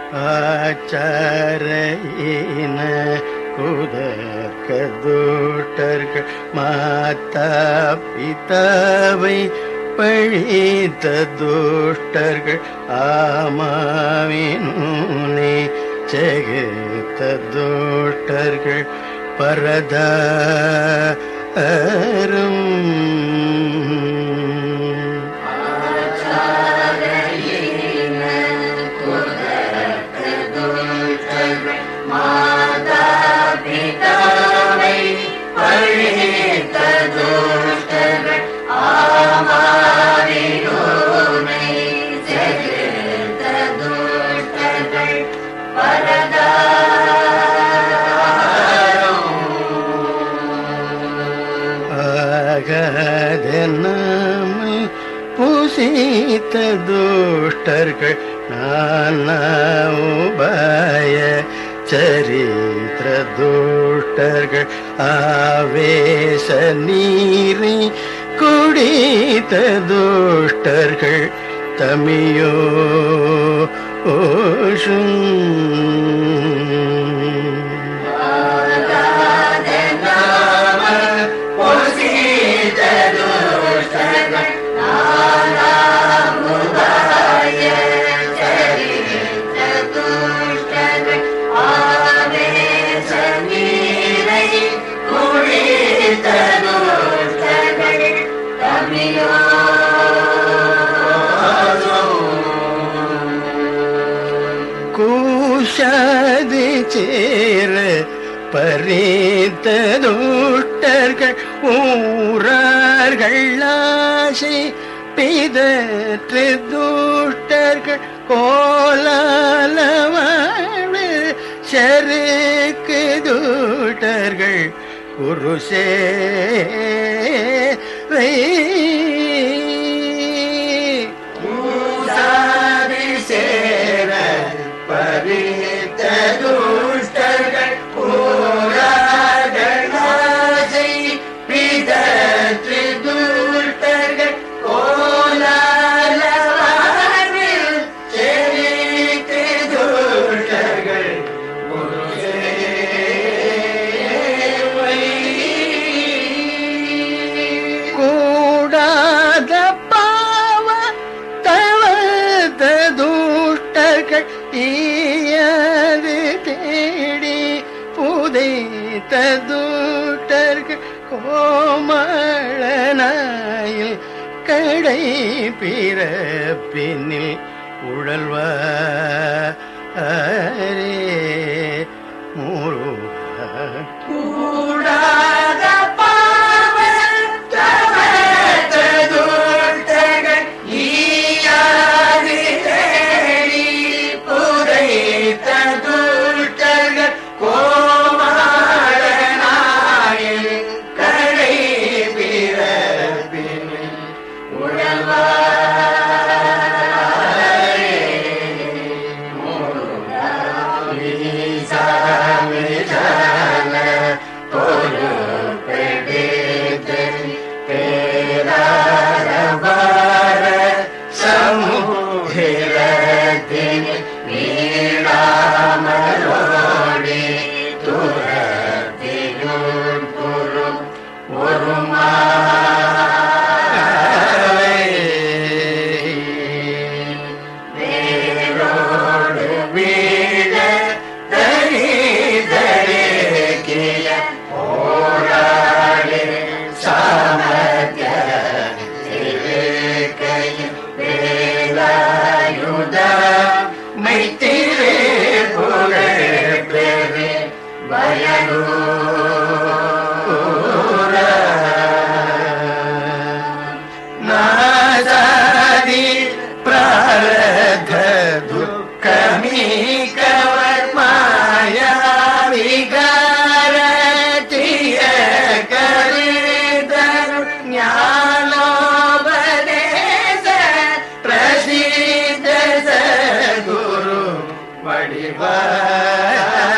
ஆச்சாரையின குதர்க்க துட்டர்கள் மாதா பிதாவை பழித்த துஷ்டர்கள் ஆமாவினே ஜெகத்த துஷ்டர்கள் பரதாரும் ஆகாதென்னாமல் புசித்த துஷ்டர்கள் நானா உபாய சரித்திர துஷ்டர்கள் ஆவேச நீரை குடித்த துஷ்டர்கள் தமியோ ஓஷும் கூஷாதி சேர பறித்த துஷ்டர்கள் ஊரார்கள் ஆசை பிதற்று துஷ்டர்கள் கோலாலவாழ்வு சருக்கு துஷ்டர்கள் குருசே மூசாதி சேர பறித்த துஷ்டர்கள் போரார்கள் ஆசை பிதற்று துஷ்டர்கள் கோலால வாழ்வில் செழித்து துஷ்டர்கள் ஒரு சேவை கூடாத பாவ தவத துஷ்டர்கள் ஈயது தேடி புதைத்த துஷ்டர்கள் கோமளனாயில் கடை பிறப்பினில் உழல்வாரே முருகா கூடாத பாவம் தவத்த துஷ்டர்கள் ஈயாது தேடி புதைத்த துஷ்டர்கள் கோமாளனாயில் கடை பிறப்பினில் சமுதிரத்தின் நீடாமலோடி துரத்தினுள் புறம் ஒரு வேரோடு வீழ தனி தரிக்கிய போராளி சாமர்த்திய திருக்கையில் வேலாயுத மைத்திரே புகழ் பெரு பயனூர நாதாதி பிராரத துக்கமீ கவர் மாயா விகார திய கருதரு ஞானோபதேச பிரசித்த சகுரு வடிவாய